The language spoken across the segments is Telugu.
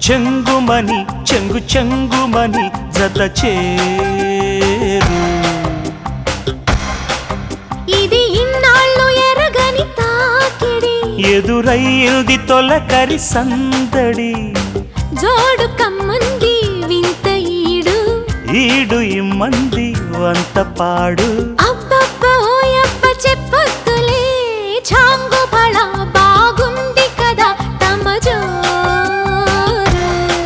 చెంగుమని చెంగు చెంగుమని జత చేరు ఇది ఇన్నాళ్ళు ఎరగని తాకిడి ఎదురయ్యింది తొలకరి సందడి జోడు కమ్మంది వింత ఈడు ఈడు ఇమ్మంది వంత పాడు అబ్బబ్బ ఓయబ్బ చెప్పొద్దులే చాంగు బళ బాగుంది కదా తమ జోరు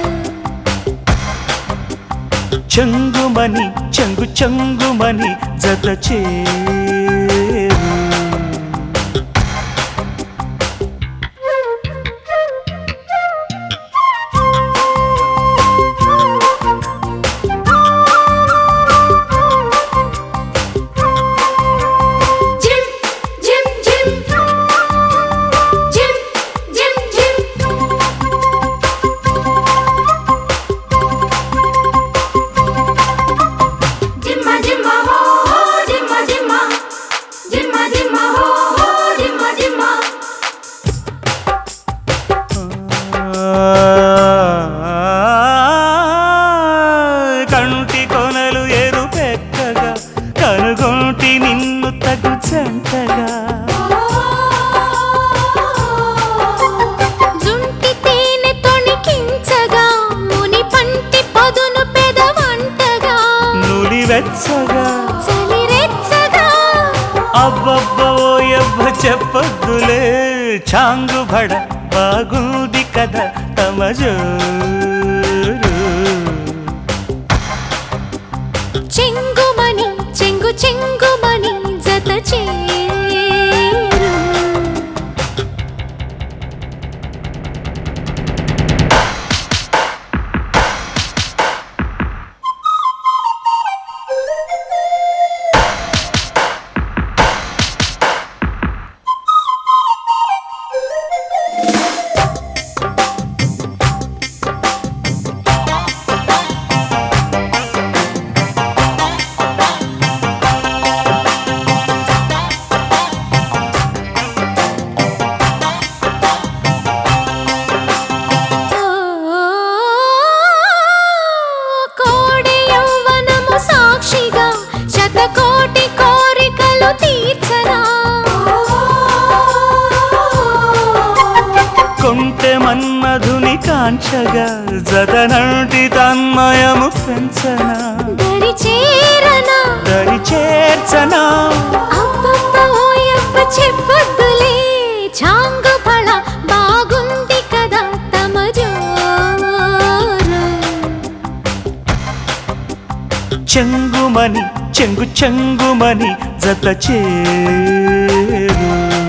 చెంగుమని చెంగు చెంగుమని జత చేరు జిమ్ జిమ్ జిమ్ జిమ్ జిమ్ జిమ్ జిమ్మ జిమ్మ హో హో జిమ్మ జిమ్మ జిమ్మ జిమ్మ హో హో జిమ్మ జిమ్మ కంటి కొనలు ఎరుపెక్కగా కనుగొంటి నిన్ను తగు జంటగా జుంటి తేనె తొణికించగా ముని పంటి పదును పెదవంటగా నులివెచ్చగా చలిరెచ్చగా అబ్బబ్బోయబ్బ చెప్పొద్దులే చాంగు బడ బాగుంది కదా తమ జోరు చెంగుమని చెంగు చెంగుమని జత చేరు కోడి యౌవనము సాక్షిగా శతకోటి కోరికలు తీర్చనా కొంటె మన్మధుని కాంచగా జతనంటి తన్మయము పెంచనా దరి చేరనా దరి చేర్చనా అబ్బబ్బ ఓయబ్బ చెప్పొద్దులే చాంగు ఫళ బాగుంది కదా తమ జోరు చెంగుమని చెంగు చెంగుమని జత చేరు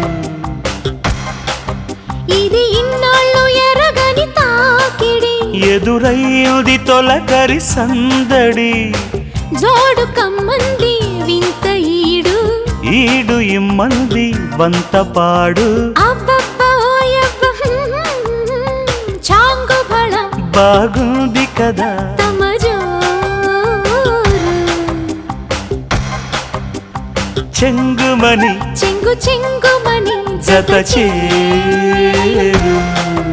ఇది ఇన్నాళ్ళు ఎరగని తాకిడి ఎదురయ్యుది తొలకరి సందడి జోడు కమ్మంది వింత ఈడు ఈడు ఇమ్మంది వంత పాడు అబ్బబ్బ ఓయబ్బ చాంగు ఫళ బాగుంది కదా తమ జోరు చెంగుమని చెంగు చెంగుమని జత చేరు